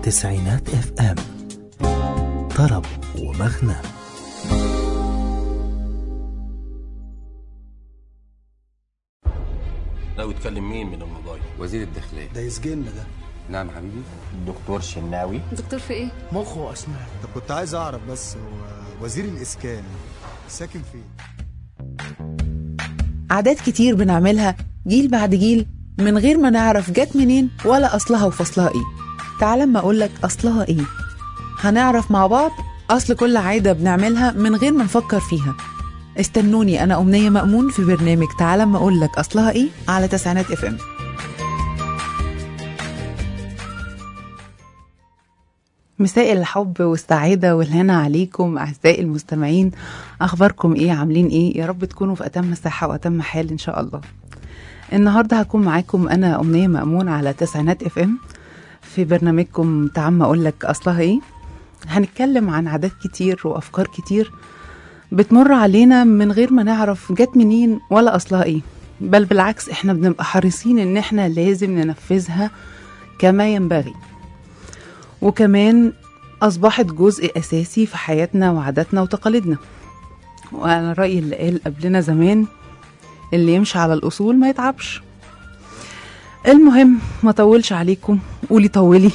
تسعينات اف ام طرب ومغنى ناوي تكلم مين من الموبايل وزير الداخلية ده يسجننا ده نعم حبيبي الدكتور شناوي دكتور في ايه؟ مخ واسنان طب كنت عايز اعرف بس هو وزير الاسكان ساكن فين عادات كتير بنعملها جيل بعد جيل من غير ما نعرف جت منين ولا أصلها وفصلها إيه تعال اما أقولك أصلها إيه هنعرف مع بعض أصل كل عادة بنعملها من غير ما نفكر فيها استنوني أنا أمنية مأمون في برنامج تعال اما أقولك أصلها إيه على تسعينات اف ام مساء الحب والسعادة والهنا عليكم أعزائي المستمعين أخباركم إيه عاملين إيه يا رب تكونوا في أتم صحة وأتم حال إن شاء الله النهاردة هكون معاكم أنا أمنية مأمون على تسعينات اف ام في برنامجكم تعم أقول لك أصلها إيه هنتكلم عن عادات كتير وأفكار كتير بتمر علينا من غير ما نعرف جت منين ولا أصلها إيه بل بالعكس إحنا بنبقى حريصين إن إحنا لازم ننفذها كما ينبغي وكمان أصبحت جزء أساسي في حياتنا وعاداتنا وتقاليدنا وأنا رأيي اللي قال قبلنا زمان اللي يمشي على الأصول ما يتعبش المهم ما طولش عليكم قولي طولي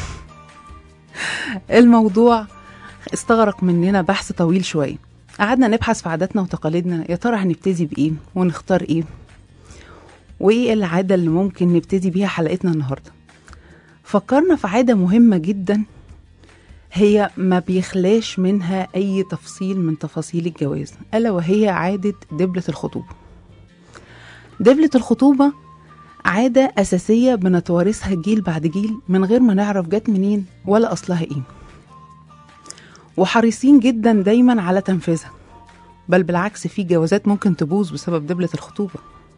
الموضوع استغرق مننا بحث طويل شوية قعدنا نبحث في عاداتنا وتقاليدنا يا ترى هنبتدي بإيه ونختار إيه وإيه العادة اللي ممكن نبتدي بيها حلقتنا النهاردة فكرنا في عادة مهمة جدا هي ما بيخلاش منها أي تفصيل من تفاصيل الجواز ألا وهي عادة دبلة الخطوبة دبلة الخطوبة عادة أساسية بنتوارثها جيل بعد جيل من غير ما نعرف جت منين ولا أصلها إيه وحريصين جدا دايما على تنفيذها بل بالعكس في جوازات ممكن تبوظ بسبب دبلة الخطوبة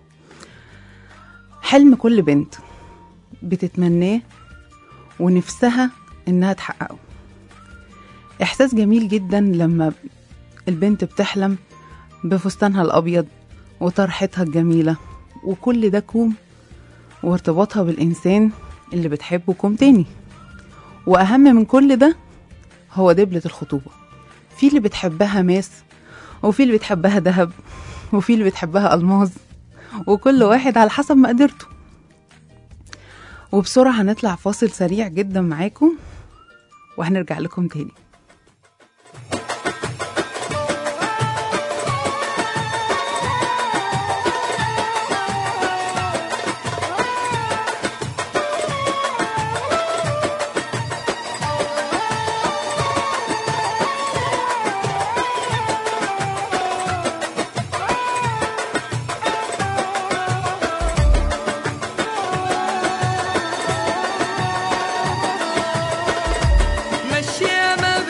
حلم كل بنت بتتمناه ونفسها إنها تحققه إحساس جميل جدا لما البنت بتحلم بفستانها الأبيض وطرحتها الجميلة وكل ده كوم وارتباطها بالإنسان اللي بتحبه كوم تاني وأهم من كل ده هو دبلة الخطوبة في اللي بتحبها ماس وفي اللي بتحبها ذهب وفي اللي بتحبها ألماظ وكل واحد على حسب مقدرته وبسرعة هنطلع فاصل سريع جدا معاكم وهنرجع لكم تاني مشي ما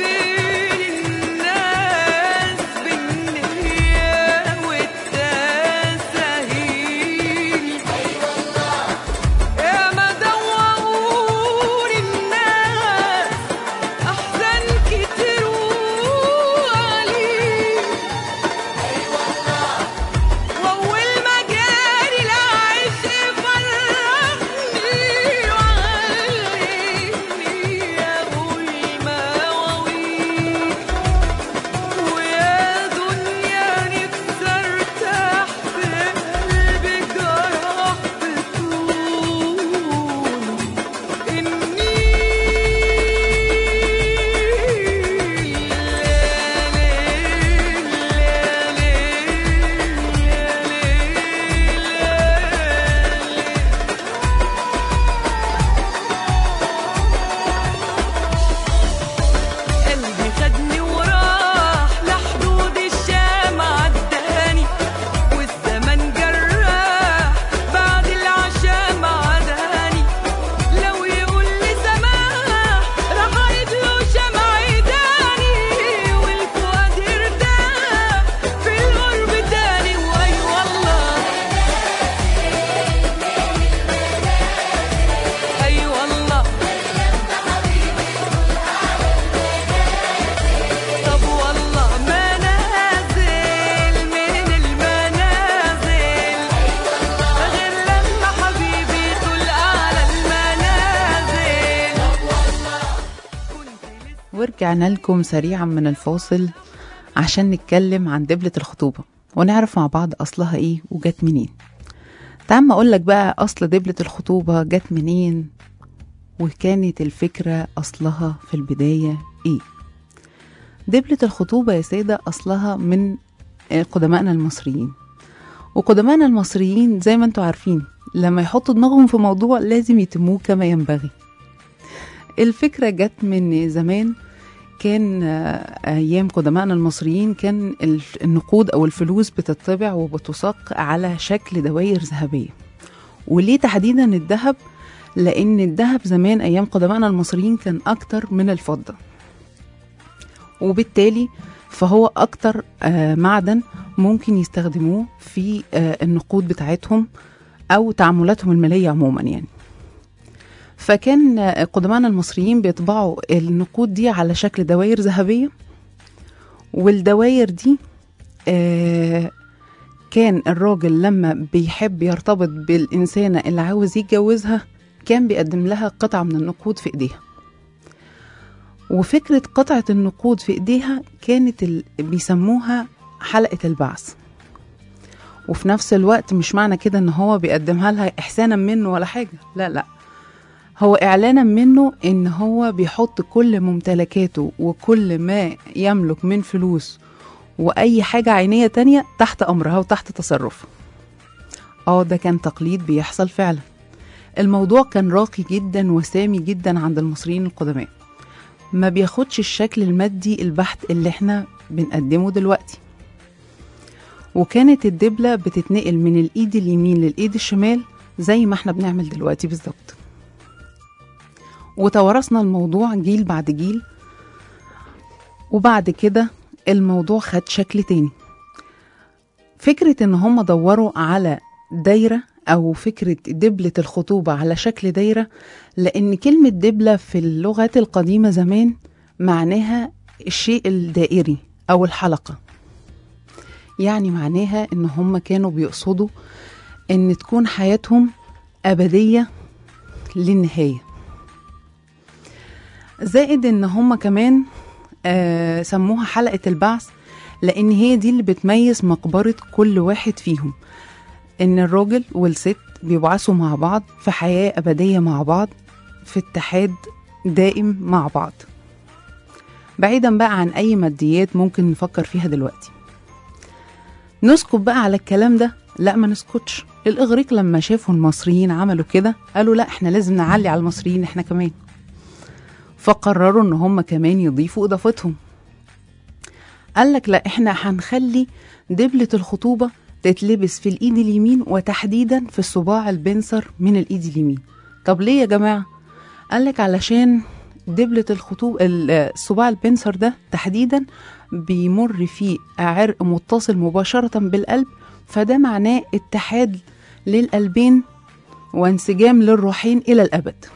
ورجعنا لكم سريعا من الفاصل عشان نتكلم عن دبلة الخطوبة ونعرف مع بعض أصلها إيه وجت منين تعال أقول لك بقى أصل دبلة الخطوبة جت منين وكانت الفكرة أصلها في البداية إيه دبلة الخطوبة يا سادة أصلها من قدمائنا المصريين وقدمائنا المصريين زي ما انتوا عارفين لما يحطوا دماغهم في موضوع لازم يتموه كما ينبغي الفكرة جت من زمان كان آه، أيام قدمائنا المصريين كان الف- النقود أو الفلوس بتطبع وبتساق على شكل دوائر ذهبية وليه تحديدا الذهب لأن الذهب زمان أيام قدمائنا المصريين كان أكتر من الفضة وبالتالي فهو أكتر آه، معدن ممكن يستخدموه في آه، النقود بتاعتهم أو تعاملاتهم المالية عموما يعني فكان آه، قدماءنا المصريين بيطبعوا النقود دي على شكل دوائر ذهبية والدوائر دي آه، كان الراجل لما بيحب يرتبط بالإنسانة اللي عاوز يتجوزها كان بيقدم لها قطعة من النقود في إيديها وفكرة قطعة النقود في إيديها كانت ال... بيسموها حلقة البعث وفي نفس الوقت مش معنى كده ان هو بيقدمها لها احسانا منه ولا حاجة لا لا هو اعلانا منه ان هو بيحط كل ممتلكاته وكل ما يملك من فلوس واي حاجة عينية تانية تحت امرها وتحت تصرفها اه ده كان تقليد بيحصل فعلا الموضوع كان راقي جدا وسامي جدا عند المصريين القدماء ما بياخدش الشكل المادي البحت اللي احنا بنقدمه دلوقتي وكانت الدبلة بتتنقل من الإيد اليمين للإيد الشمال زي ما احنا بنعمل دلوقتي بالظبط وتوارثنا الموضوع جيل بعد جيل وبعد كده الموضوع خد شكل تاني فكرة ان هم دوروا على دايرة او فكرة دبلة الخطوبة على شكل دايرة لان كلمة دبلة في اللغات القديمة زمان معناها الشيء الدائري او الحلقة يعني معناها ان هم كانوا بيقصدوا ان تكون حياتهم ابديه للنهايه زائد ان هم كمان آه سموها حلقه البعث لان هي دي اللي بتميز مقبره كل واحد فيهم ان الراجل والست بيبعثوا مع بعض في حياه ابديه مع بعض في اتحاد دائم مع بعض بعيدا بقى عن اي ماديات ممكن نفكر فيها دلوقتي نسكت بقى على الكلام ده لا ما نسكتش الاغريق لما شافوا المصريين عملوا كده قالوا لا احنا لازم نعلي على المصريين احنا كمان فقرروا ان هم كمان يضيفوا اضافتهم قال لك لا احنا هنخلي دبلة الخطوبة تتلبس في الايد اليمين وتحديدا في الصباع البنصر من الايد اليمين طب ليه يا جماعة قال لك علشان دبلة الخطوبة الصباع البنصر ده تحديدا بيمر فيه عرق متصل مباشرة بالقلب فده معناه اتحاد للقلبين وانسجام للروحين إلى الأبد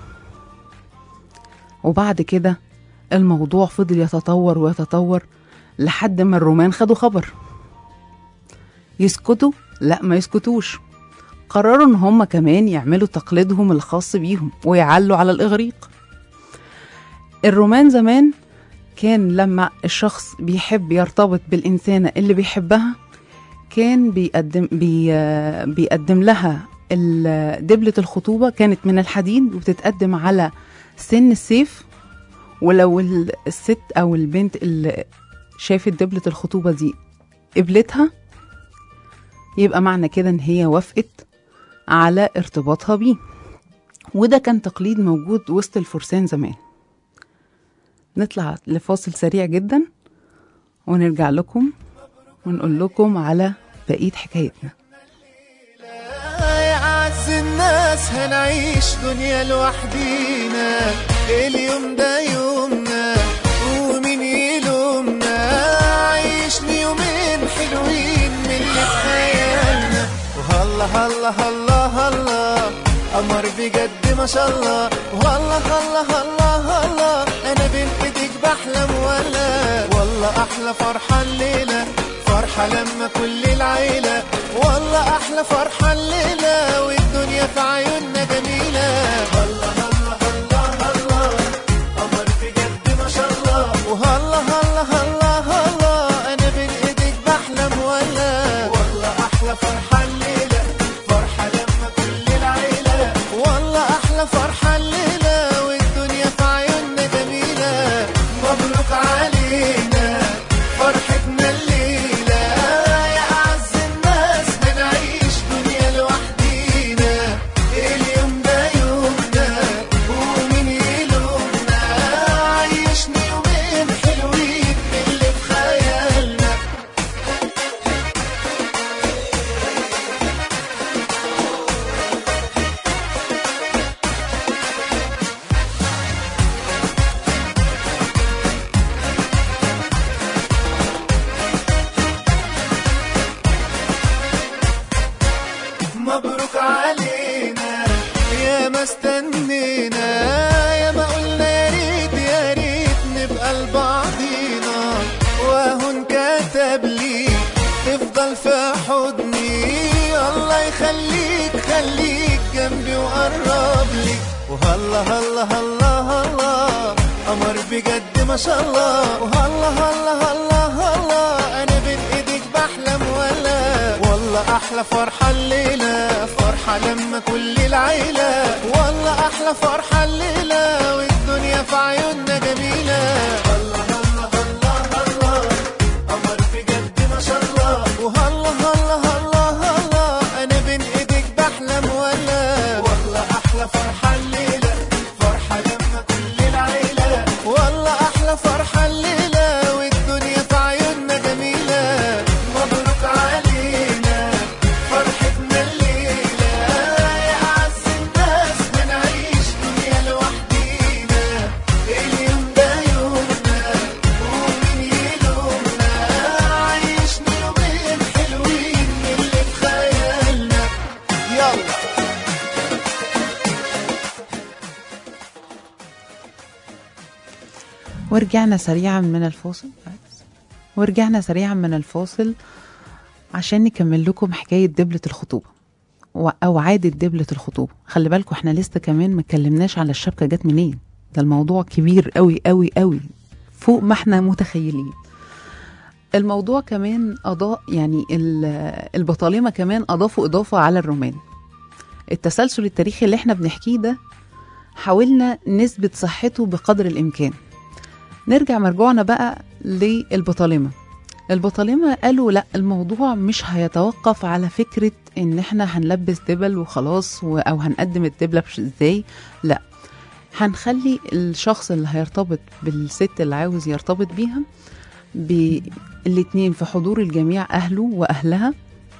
وبعد كده الموضوع فضل يتطور ويتطور لحد ما الرومان خدوا خبر يسكتوا لا ما يسكتوش قرروا ان هم كمان يعملوا تقليدهم الخاص بيهم ويعلوا على الاغريق الرومان زمان كان لما الشخص بيحب يرتبط بالإنسانة اللي بيحبها كان بيقدم بي بيقدم لها ال- دبلة الخطوبة كانت من الحديد وبتتقدم على سن السيف ولو ال- الست أو البنت اللي شافت دبلة الخطوبة دي قبلتها يبقى معنى كده إن هي وافقت على ارتباطها بيه وده كان تقليد موجود وسط الفرسان زمان نطلع لفاصل سريع جدا ونرجع لكم ونقول لكم على بقية حكايتنا يا أعز الناس هنعيش دنيا لوحدينا اليوم ده يومنا ومين يلومنا عيشني يومين حلوين من اللي في خيالنا وهلا هلا هلا هلا قمر بجد ما شاء الله والله هلا هلا هلا انا بين ايديك بحلم ولا والله احلى فرحه الليله فرحة لما كل العيلة والله أحلى فرحة الليلة والدنيا في عيوننا جميلة الله الله الله الله قمر بجد ما شاء الله أحلى فرحة الليلة والدنيا في عيوننا جميلة مبروك علينا فرحتنا الليلة يا أعز الناس هنعيش دنيا لوحدينا اليوم ده يومنا ومين يلومنا عيشني يومين حلوين من اللي في خيالنا مبروك علينا يا ما استنينا يا ما قلنا يا ريت يا ريت نبقى لبعضينا واهو انكتب لي تفضل في حضني الله يخليك خليك جنبي وقرب لي وهلا هلا هلا هلا قمر بجد ما شاء الله وهلا هلا هلا هلا انا بين ايديك بحلم ولا والله احلى فرحه الليله فرحه لما كل العيله والله احلى فرحه الليله والدنيا في عيوننا جميله هلا هلا هلا هلا قمر بجد ما شاء الله وهلا هلا هلا هلا انا بين ايديك بحلم ولا والله احلى فرحه الليله فرحه لما كل العيله والله احلى فرحه الليله والدنيا في عيوننا جميله مبروك علينا فرحتنا الليله يا اعز الناس هنعيش دنيا لوحدينا اليوم ده يومنا ومين يلومنا عيشنا يومين حلوين من اللي في خيالنا يلا ورجعنا سريعا من الفاصل ورجعنا سريعا من الفاصل عشان نكمل لكم حكاية دبلة الخطوبة و- أو عادة دبلة الخطوبة خلي بالكم احنا لسه كمان ما اتكلمناش على الشبكة جت منين ده الموضوع كبير قوي قوي قوي فوق ما احنا متخيلين الموضوع كمان أضاء يعني ال- البطالمة كمان أضافوا إضافة على الرومان التسلسل التاريخي اللي احنا بنحكيه ده حاولنا نثبت صحته بقدر الإمكان نرجع مرجوعنا بقى للبطالمة البطالمة قالوا لا الموضوع مش هيتوقف على فكرة ان احنا هنلبس دبل وخلاص و- او هنقدم الدبلة بش- ازاي لا هنخلي الشخص اللي هيرتبط بالست اللي عاوز يرتبط بيها بالاتنين في حضور الجميع اهله واهلها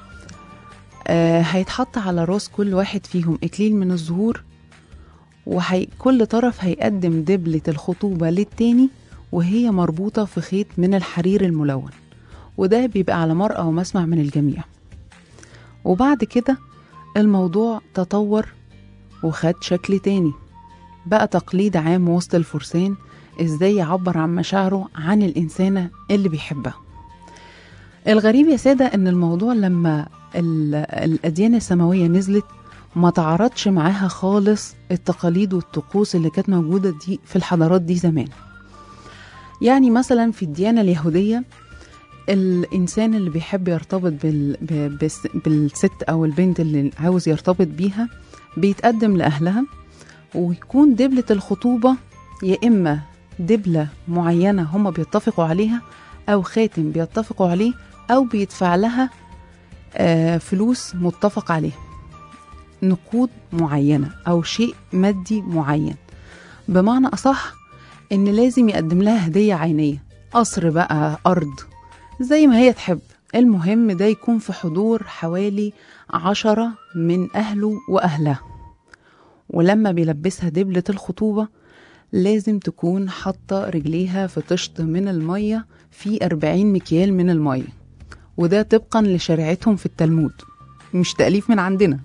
آه هيتحط على راس كل واحد فيهم اكليل من الزهور وهي كل طرف هيقدم دبلة الخطوبة للتاني وهي مربوطة في خيط من الحرير الملون وده بيبقى على مرأى ومسمع من الجميع وبعد كده الموضوع تطور وخد شكل تاني بقى تقليد عام وسط الفرسان ازاي يعبر عن مشاعره عن الإنسانة اللي بيحبها الغريب يا سادة ان الموضوع لما ال- الأديان السماوية نزلت ما تعرضش معاها خالص التقاليد والطقوس اللي كانت موجودة دي في الحضارات دي زمان يعني مثلا في الديانة اليهودية الإنسان اللي بيحب يرتبط بال... ب- بس... بالست أو البنت اللي عاوز يرتبط بيها بيتقدم لأهلها ويكون دبلة الخطوبة يا إما دبلة معينة هما بيتفقوا عليها أو خاتم بيتفقوا عليه أو بيدفع لها آه، فلوس متفق عليه نقود معينة أو شيء مادي معين بمعنى أصح إن لازم يقدم لها هدية عينية قصر بقى أرض زي ما هي تحب المهم ده يكون في حضور حوالي عشرة من أهله وأهلها ولما بيلبسها دبلة الخطوبة لازم تكون حاطة رجليها في طشت من المية في أربعين مكيال من المية وده طبقا لشريعتهم في التلمود مش تأليف من عندنا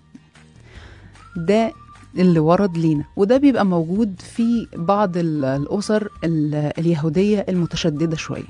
ده اللي ورد لينا وده بيبقى موجود في بعض ال- الأسر ال- اليهودية المتشددة شوية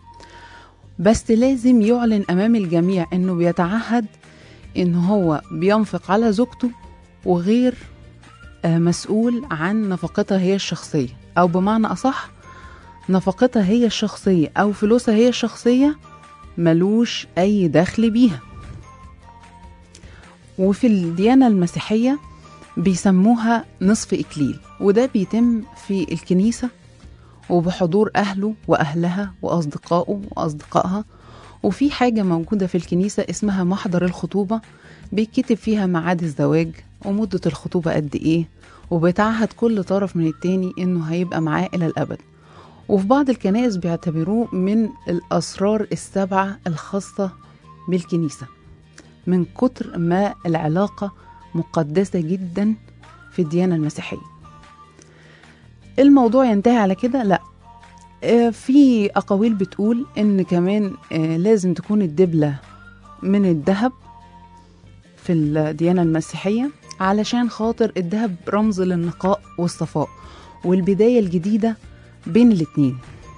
بس لازم يعلن أمام الجميع إنه بيتعهد إن هو بينفق على زوجته وغير آه، مسؤول عن نفقتها هي الشخصية أو بمعنى أصح نفقتها هي الشخصية أو فلوسها هي الشخصية ملوش أي دخل بيها وفي الديانة المسيحية بيسموها نصف إكليل وده بيتم في الكنيسة وبحضور أهله وأهلها وأصدقائه وأصدقائها وفي حاجة موجودة في الكنيسة اسمها محضر الخطوبة بيتكتب فيها ميعاد الزواج ومدة الخطوبة قد إيه وبيتعهد كل طرف من التاني إنه هيبقى معاه إلى الأبد وفي بعض الكنائس بيعتبروه من الأسرار السبعة الخاصة بالكنيسة من كتر ما العلاقة مقدسة جدا في الديانة المسيحية الموضوع ينتهي على كده لا آه، في أقاويل بتقول إن كمان آه، لازم تكون الدبلة من الذهب في الديانة المسيحية علشان خاطر الذهب رمز للنقاء والصفاء والبداية الجديدة بين الاتنين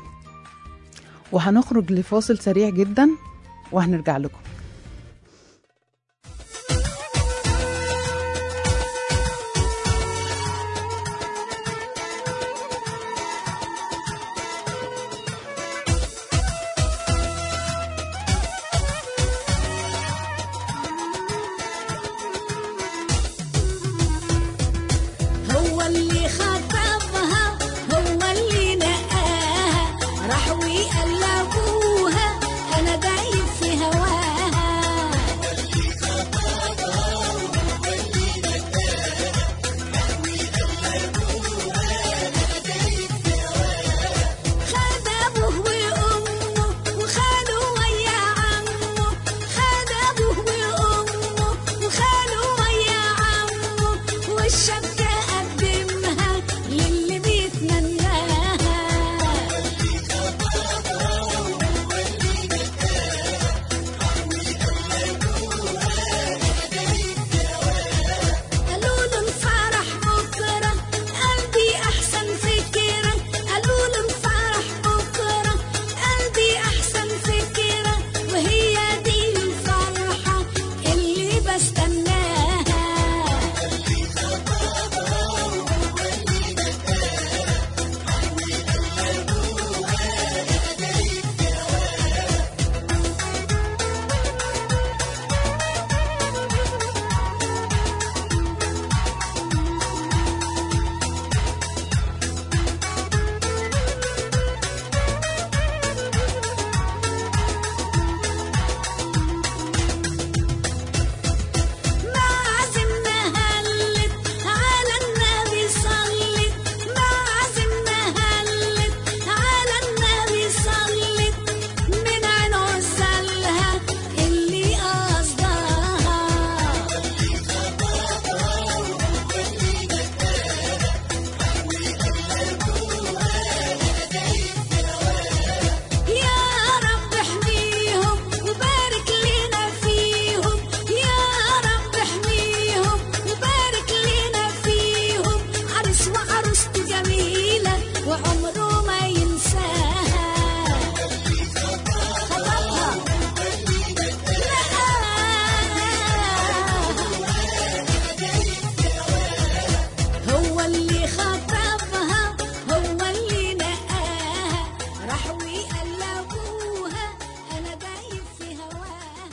وهنخرج لفاصل سريع جدا وهنرجع لكم هو اللي خطبها هو اللي نقاها راح وقلبوها انا دايب في هواها خد ابوه وامه وخاله ويا عمه خد ابوه وامه وخاله ويا عمه والشبكه قدمها للي بيتمناها قالوا له الفرح بكرة قلبي أحسن فكرة قالوا له الفرح بكرة قلبي أحسن فكرة وهي دي الفرحة اللي بستناها معزمنا هلت على النبي صلت معزمنا هلت على النبي صلت من عين عزلها اللي قصدها يا رب احميهم وبارك لنا فيهم يا رب احميهم وبارك لنا فيهم عرس وعروسته جميلة وعمره ما ينساها خطبها لا هو اللي خطبها هو اللي نقاها راح وقلبوها انا دايب في هواها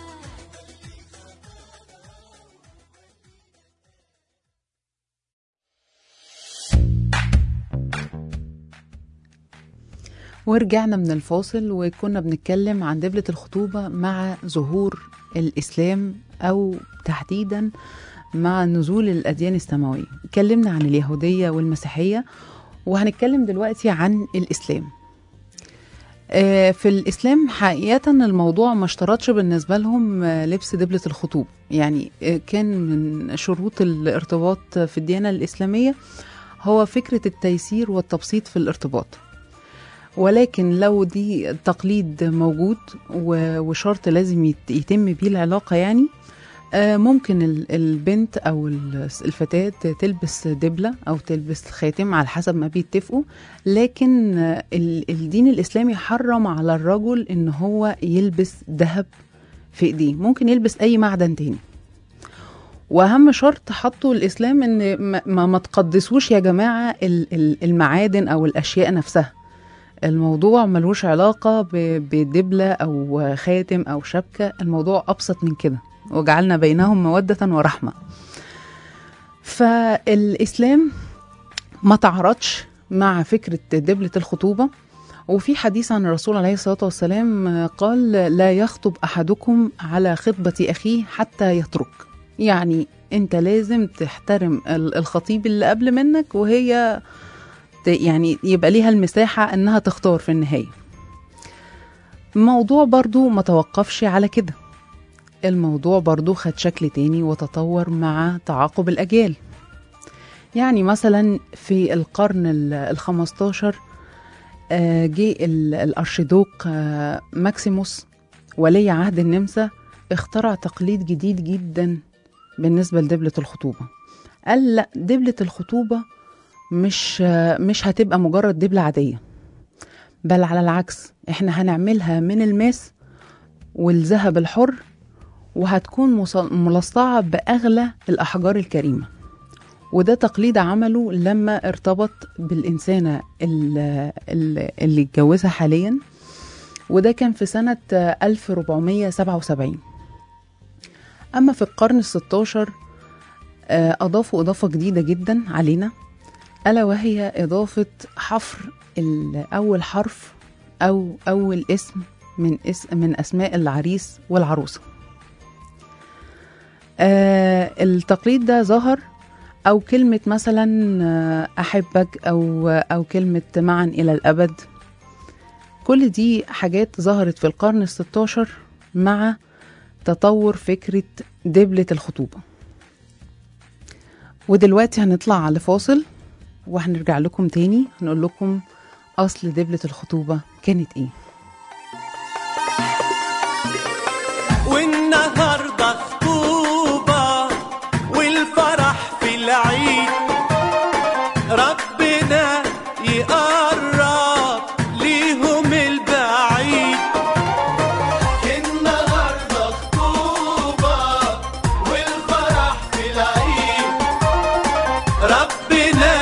ورجعنا من الفاصل وكنا بنتكلم عن دبلة الخطوبة مع ظهور الإسلام أو تحديدا مع نزول الأديان السماوية اتكلمنا عن اليهودية والمسيحية وهنتكلم دلوقتي عن الإسلام آه، في الإسلام حقيقة الموضوع ما اشترطش بالنسبة لهم آه، لبس دبلة الخطوبة يعني آه، كان من شروط الارتباط في الديانة الإسلامية هو فكرة التيسير والتبسيط في الارتباط ولكن لو دي تقليد موجود و- وشرط لازم يت- يتم بيه العلاقة يعني آه، ممكن ال- البنت أو ال- الفتاة تلبس دبلة أو تلبس خاتم على حسب ما بيتفقوا لكن آه، ال- الدين الإسلامي حرم على الرجل إن هو يلبس ذهب في إيديه ممكن يلبس أي معدن تاني واهم شرط حطه الاسلام ان ما, ما, ما تقدسوش يا جماعه ال- ال- المعادن او الاشياء نفسها الموضوع ملوش علاقة ب- بدبلة أو خاتم أو شبكة الموضوع أبسط من كده وجعلنا بينهم مودة ورحمة فالإسلام ما تعرضش مع فكرة دبلة الخطوبة وفي حديث عن الرسول عليه الصلاة والسلام قال لا يخطب أحدكم على خطبة أخيه حتى يترك يعني أنت لازم تحترم ال- الخطيب اللي قبل منك وهي ت- يعني يبقى ليها المساحة إنها تختار في النهاية الموضوع برضو ما توقفش على كده الموضوع برضو خد شكل تاني وتطور مع تعاقب الأجيال يعني مثلا في القرن ال- الخمستاشر آه، جه ال- الأرشيدوق آه، ماكسيموس ولي عهد النمسا اخترع تقليد جديد جدا بالنسبة لدبلة الخطوبة قال لا دبلة الخطوبة مش آه، مش هتبقى مجرد دبلة عادية بل على العكس احنا هنعملها من الماس والذهب الحر وهتكون مص- ملصعة بأغلى الأحجار الكريمة وده تقليد عمله لما ارتبط بالإنسانة ال- ال- اللي اتجوزها حاليا وده كان في سنة 1477 أما في القرن الستاشر آه، أضافوا إضافة جديدة جدا علينا ألا وهي إضافة حفر ال- أول حرف أو أول اسم من اسم من أسماء العريس والعروسة آه التقليد ده ظهر أو كلمة مثلا آه، أحبك أو أو كلمة معا إلى الأبد كل دي حاجات ظهرت في القرن الستاشر مع تطور فكرة دبلة الخطوبة ودلوقتي هنطلع على فاصل وهنرجع لكم تاني هنقول لكم أصل دبلة الخطوبة كانت إيه والنهارده خطوبة والفرح في العيد ربنا يقرب ليهم البعيد النهارده خطوبة والفرح في العيد ربنا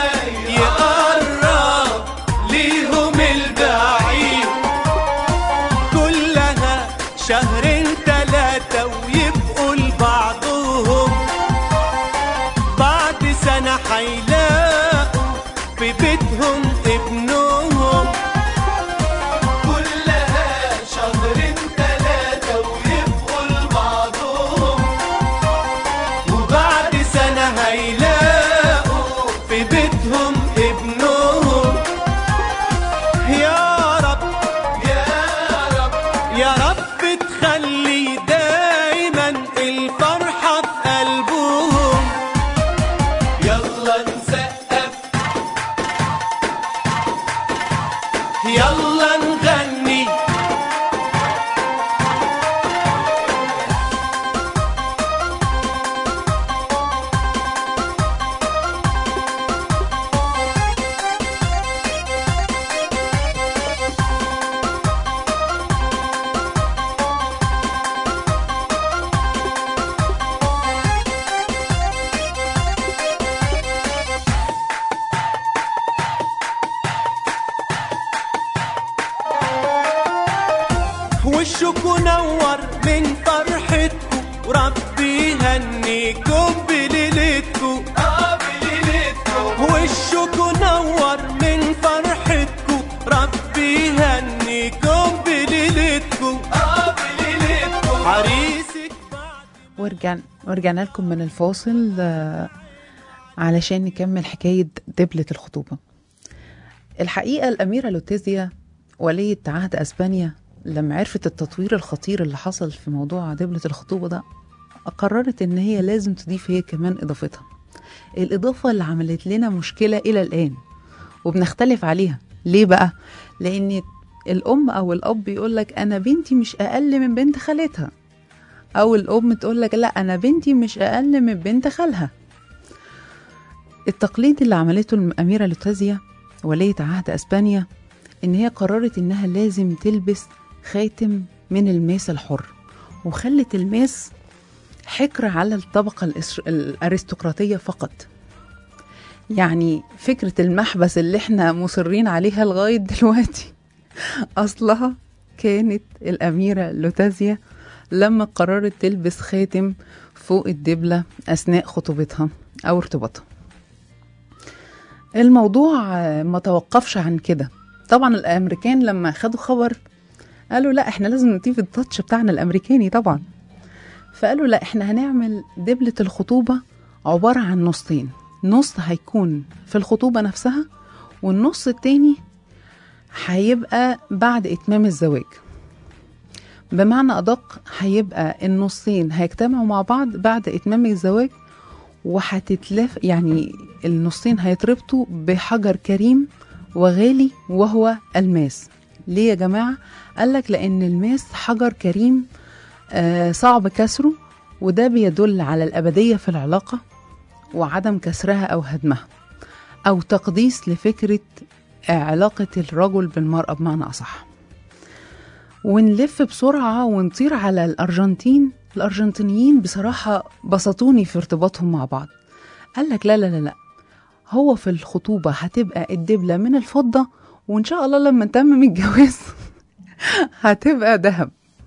يقرب ليهم البعيد كلها شهرين تلاتة ويبقوا لبعضهم بعد سنة حيلاقوا في بيتهم ابنهم كلها شهرين تلاتة ويبقوا لبعضهم وبعد سنة هيلاقوا في بيتهم ابنهم يا رب يا رب يا رب تخلي دايما الفرحة في قلبهم يلا نسقف يلا نغني وشكوا نور من فرحتكم وربي يهنيكم بليلتكم اه بليلتكم وشكوا نور من فرحتكم ربي يهنيكم بليلتكم اه بليلتكم عريسك بعد ورجع ورجعنا لكم من الفاصل آه، علشان نكمل حكاية دبلة الخطوبة الحقيقة الأميرة لوتيزيا ولية عهد أسبانيا لما عرفت التطوير الخطير اللي حصل في موضوع دبلة الخطوبة ده قررت إن هي لازم تضيف هي كمان إضافتها الإضافة اللي عملت لنا مشكلة إلى الآن وبنختلف عليها ليه بقى؟ لأن الأم أو الأب يقول لك أنا بنتي مش أقل من بنت خالتها أو الأم تقول لك لا أنا بنتي مش أقل من بنت خالها التقليد اللي عملته الأميرة لوتازيا ولية عهد أسبانيا إن هي قررت إنها لازم تلبس خاتم من الماس الحر وخلت الماس حكر على الطبقة الإس- الأرستقراطية فقط يعني فكرة المحبس اللي احنا مصرين عليها لغاية دلوقتي أصلها كانت الأميرة لوتازيا لما قررت تلبس خاتم فوق الدبلة أثناء خطوبتها أو ارتباطها الموضوع آه، ما توقفش عن كده طبعا الأمريكان لما خدوا خبر قالوا لا احنا لازم نضيف التاتش بتاعنا الأمريكاني طبعا فقالوا لا احنا هنعمل دبلة الخطوبة عبارة عن نصين نص هيكون في الخطوبة نفسها والنص التاني هيبقى بعد إتمام الزواج بمعنى أدق هيبقى النصين هيجتمعوا مع بعض بعد إتمام الزواج وهتتلف يعني النصين هيتربطوا بحجر كريم وغالي وهو الماس ليه يا جماعة؟ قالك لأن الماس حجر كريم آه صعب كسره وده بيدل على الأبدية في العلاقة وعدم كسرها أو هدمها أو تقديس لفكرة علاقة الرجل بالمرأة بمعنى أصح ونلف بسرعة ونطير على الأرجنتين الأرجنتينيين بصراحة بسطوني في ارتباطهم مع بعض قال لك لا لا لا لا هو في الخطوبة هتبقى الدبلة من الفضة وإن شاء الله لما نتمم الجواز هتبقى ذهب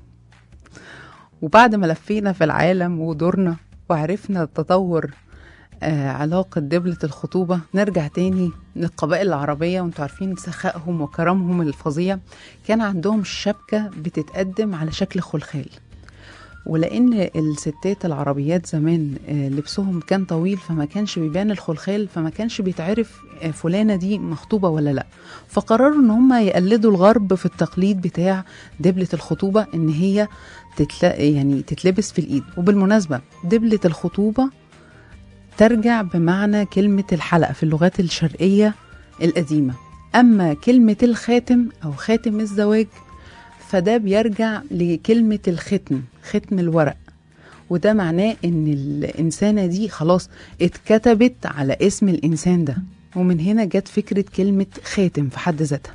وبعد ما لفينا في العالم ودورنا وعرفنا تطور آه علاقة دبلة الخطوبة نرجع تاني للقبائل العربية وانتوا عارفين سخائهم وكرمهم الفظيع كان عندهم الشبكة بتتقدم على شكل خلخال ولان الستات العربيات زمان آه، لبسهم كان طويل فما كانش بيبان الخلخال فما كانش بيتعرف آه، فلانه دي مخطوبه ولا لا فقرروا ان هم يقلدوا الغرب في التقليد بتاع دبله الخطوبه ان هي تتلا يعني تتلبس في الايد وبالمناسبه دبله الخطوبه ترجع بمعنى كلمه الحلقه في اللغات الشرقيه القديمه اما كلمه الخاتم او خاتم الزواج فده بيرجع لكلمة الختم ختم الورق وده معناه ان الانسانة دي خلاص اتكتبت على اسم الانسان ده ومن هنا جت فكرة كلمة خاتم في حد ذاتها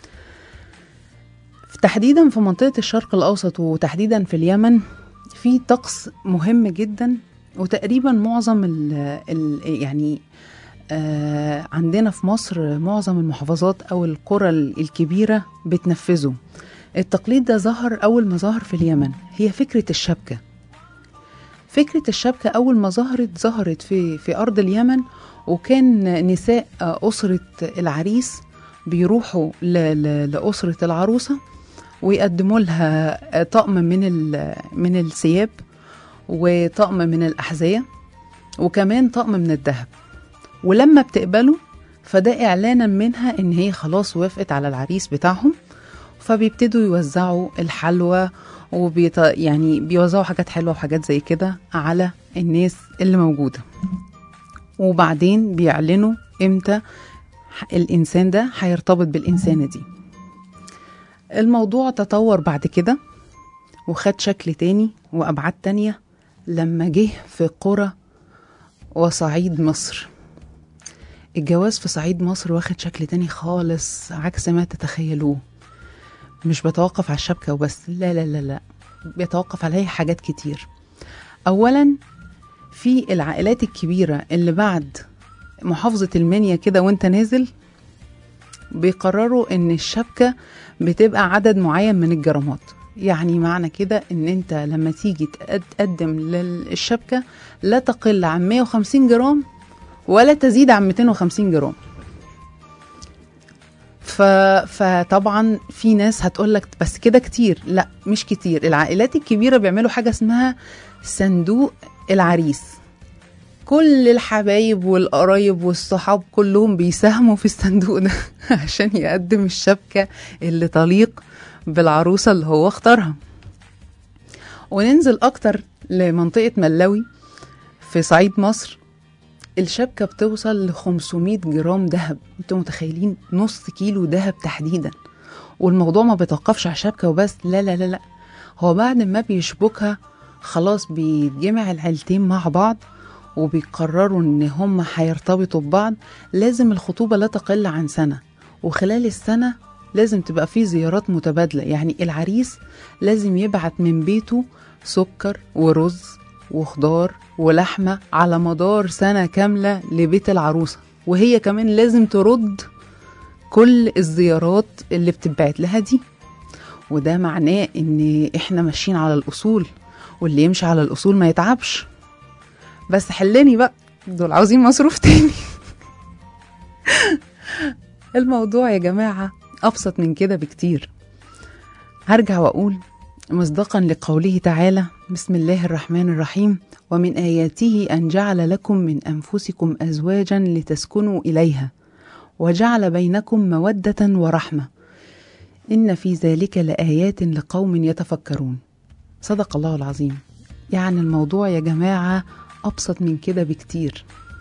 تحديدا في منطقة الشرق الأوسط وتحديدا في اليمن في طقس مهم جدا وتقريبا معظم ال ال يعني آه عندنا في مصر معظم المحافظات أو القرى الكبيرة بتنفذه التقليد ده ظهر أول ما ظهر في اليمن هي فكرة الشبكة فكرة الشبكة أول ما ظهرت ظهرت في في أرض اليمن وكان نساء أسرة العريس بيروحوا ل- ل- لأسرة العروسة ويقدموا لها طقم من ال- من الثياب وطقم من الأحذية وكمان طقم من الذهب ولما بتقبله فده إعلانا منها إن هي خلاص وافقت على العريس بتاعهم فبيبتدوا يوزعوا الحلوى وبيط... يعني بيوزعوا حاجات حلوة وحاجات زي كده على الناس اللي موجودة وبعدين بيعلنوا امتى ح- الإنسان ده هيرتبط بالإنسانة دي الموضوع تطور بعد كده وخد شكل تاني وأبعاد تانية لما جه في قرى وصعيد مصر الجواز في صعيد مصر واخد شكل تاني خالص عكس ما تتخيلوه مش بتوقف على الشبكة وبس لا لا لا لا بيتوقف عليه حاجات كتير أولا في العائلات الكبيرة اللي بعد محافظة المنيا كده وانت نازل بيقرروا ان الشبكة بتبقى عدد معين من الجرامات يعني معنى كده ان انت لما تيجي تقد- تقدم للشبكة لا تقل عن 150 جرام ولا تزيد عن 250 جرام ف... فطبعا في ناس هتقول لك بس كده كتير لا مش كتير العائلات الكبيرة بيعملوا حاجة اسمها صندوق العريس كل الحبايب والقرايب والصحاب كلهم بيساهموا في الصندوق ده عشان يقدم الشبكة اللي تليق بالعروسة اللي هو اختارها وننزل أكتر لمنطقة ملاوي في صعيد مصر الشبكة بتوصل ل 500 جرام دهب انتوا متخيلين نص كيلو دهب تحديدا والموضوع ما بيتوقفش على الشبكة وبس لا لا لا لا هو بعد ما بيشبكها خلاص بيتجمع العيلتين مع بعض وبيقرروا ان هم هيرتبطوا ببعض لازم الخطوبة لا تقل عن سنة وخلال السنة لازم تبقى في زيارات متبادلة يعني العريس لازم يبعت من بيته سكر ورز وخضار ولحمة على مدار سنة كاملة لبيت العروسة وهي كمان لازم ترد كل الزيارات اللي بتتبعت لها دي وده معناه ان احنا ماشيين على الاصول واللي يمشي على الاصول ما يتعبش بس حلني بقى دول عاوزين مصروف تاني الموضوع يا جماعة أبسط من كده بكتير هرجع وأقول مصداقا لقوله تعالى بسم الله الرحمن الرحيم ومن آياته أن جعل لكم من أنفسكم أزواجا لتسكنوا إليها وجعل بينكم مودة ورحمة إن في ذلك لآيات لقوم يتفكرون صدق الله العظيم يعني الموضوع يا جماعة أبسط من كده بكتير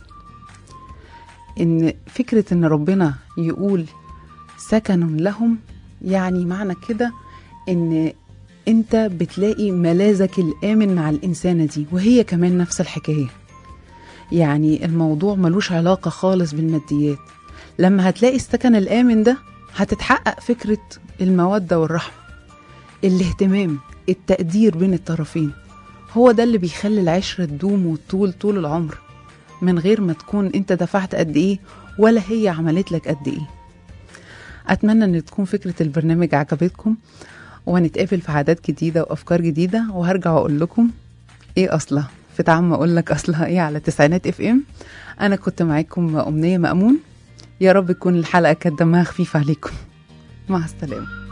إن فكرة إن ربنا يقول سكن لهم يعني معنى كده إن أنت بتلاقي ملاذك الآمن مع الإنسانة دي وهي كمان نفس الحكاية يعني الموضوع ملوش علاقة خالص بالماديات لما هتلاقي السكن الآمن ده هتتحقق فكرة المودة والرحمة الاهتمام التقدير بين الطرفين هو ده اللي بيخلي العشرة تدوم وتطول طول العمر من غير ما تكون انت دفعت قد ايه ولا هي عملت لك قد ايه اتمنى ان تكون فكرة البرنامج عجبتكم ونتقابل في عادات جديدة وافكار جديدة وهرجع واقول لكم ايه اصلها في تعم اقول لك اصلها ايه على تسعينات اف ام انا كنت معاكم امنية مأمون يا رب تكون الحلقة كانت دمها خفيف عليكم مع السلامة